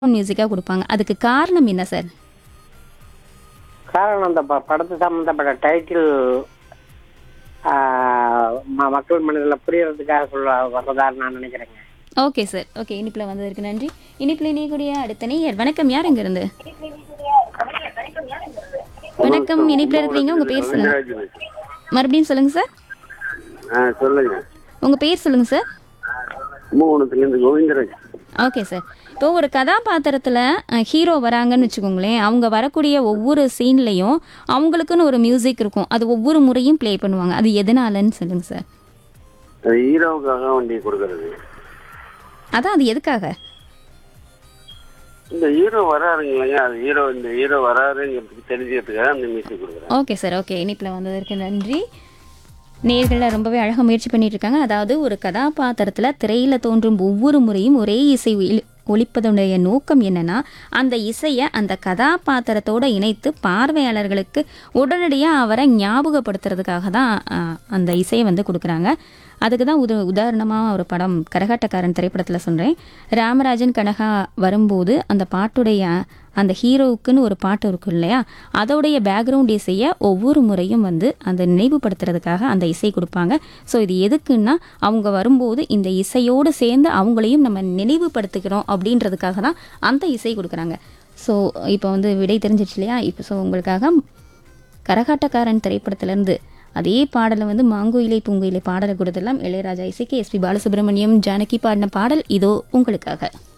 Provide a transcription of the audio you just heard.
மியூசிக்காக கொடுப்பாங்க அதுக்கு காரணம் என்ன சார் காரணம் அந்த ப- படத்து சம்பந்தப்பட்ட டைட்டில் மக்கள் மனதில் புரியறதுக்காக சொல்ல வர்றதான்னு நான் நினைக்கிறேங்க ஓகே சார் ஓகே இனிப்பில் வந்ததற்கு நன்றி இனிப்பில் இணையக்கூடிய அடுத்த நேயர் வணக்கம் யார் இருந்து வணக்கம் இனிப்பில் இருக்கிறீங்க உங்கள் பேர் சொல்லுங்க மறுபடியும் சொல்லுங்க சார் ஆ சொல்லுங்க உங்கள் பேர் சொல்லுங்க சார் கும்பகோணத்துலேருந்து கோவிந்தராஜ் ஓகே சார் இப்போ ஒரு கதாபாத்திரத்தில் ஹீரோ வராங்கன்னு வச்சுக்கோங்களேன் அவங்க வரக்கூடிய ஒவ்வொரு சீன்லேயும் அவங்களுக்குன்னு ஒரு மியூசிக் இருக்கும் அது ஒவ்வொரு முறையும் ப்ளே பண்ணுவாங்க அது எதனாலன்னு சொல்லுங்க சார் அது ஹீரோவுக்காக வண்டி கொடுக்கறது அதான் அது எதுக்காக இந்த ஹீரோ வராருங்க இல்லைங்க அது ஹீரோ இந்த ஹீரோ வராருங்கிறதுக்கு தெரிஞ்சுக்கிறதுக்காக அந்த மியூசிக் கொடுக்குறேன் ஓகே சார் ஓகே இனிப்பில் வந்ததற்கு நன்றி நேர்களில் ரொம்பவே அழகாக முயற்சி பண்ணிட்டு இருக்காங்க அதாவது ஒரு கதாபாத்திரத்தில் திரையில் தோன்றும் ஒவ்வொரு முறையும் ஒரே இசை ஒலி- ஒலிப்பதனுடைய நோக்கம் என்னன்னா அந்த இசையை அந்த கதாபாத்திரத்தோட இணைத்து பார்வையாளர்களுக்கு உடனடியாக அவரை ஞாபகப்படுத்துறதுக்காக தான் ஆஹ், அந்த இசையை வந்து கொடுக்குறாங்க அதுக்கு தான் உத உதாரணமாக ஒரு படம் கரகாட்டக்காரன் திரைப்படத்தில் சொல்கிறேன் ராமராஜன் கனகா வரும்போது அந்த பாட்டுடைய அந்த ஹீரோவுக்குன்னு ஒரு பாட்டு இருக்கும் இல்லையா அதோடைய பேக்ரவுண்ட் இசையை ஒவ்வொரு முறையும் வந்து அந்த நினைவுபடுத்துறதுக்காக அந்த இசை கொடுப்பாங்க ஸோ இது எதுக்குன்னா அவங்க வரும்போது இந்த இசையோடு சேர்ந்து அவங்களையும் நம்ம நினைவுபடுத்திக்கிறோம் அப்படின்றதுக்காக தான் அந்த இசை கொடுக்குறாங்க ஸோ இப்போ வந்து விடை தெரிஞ்சிச்சு இல்லையா இப்போ ஸோ உங்களுக்காக கரகாட்டக்காரன் திரைப்படத்திலேருந்து அதே பாடலை வந்து மாங்குயிலை பூங்குயிலை பாடலை கொடுத்தெல்லாம் இளையராஜா இசைக்கு எஸ்பி பாலசுப்ரமணியம் ஜானகி பாடின பாடல் இதோ உங்களுக்காக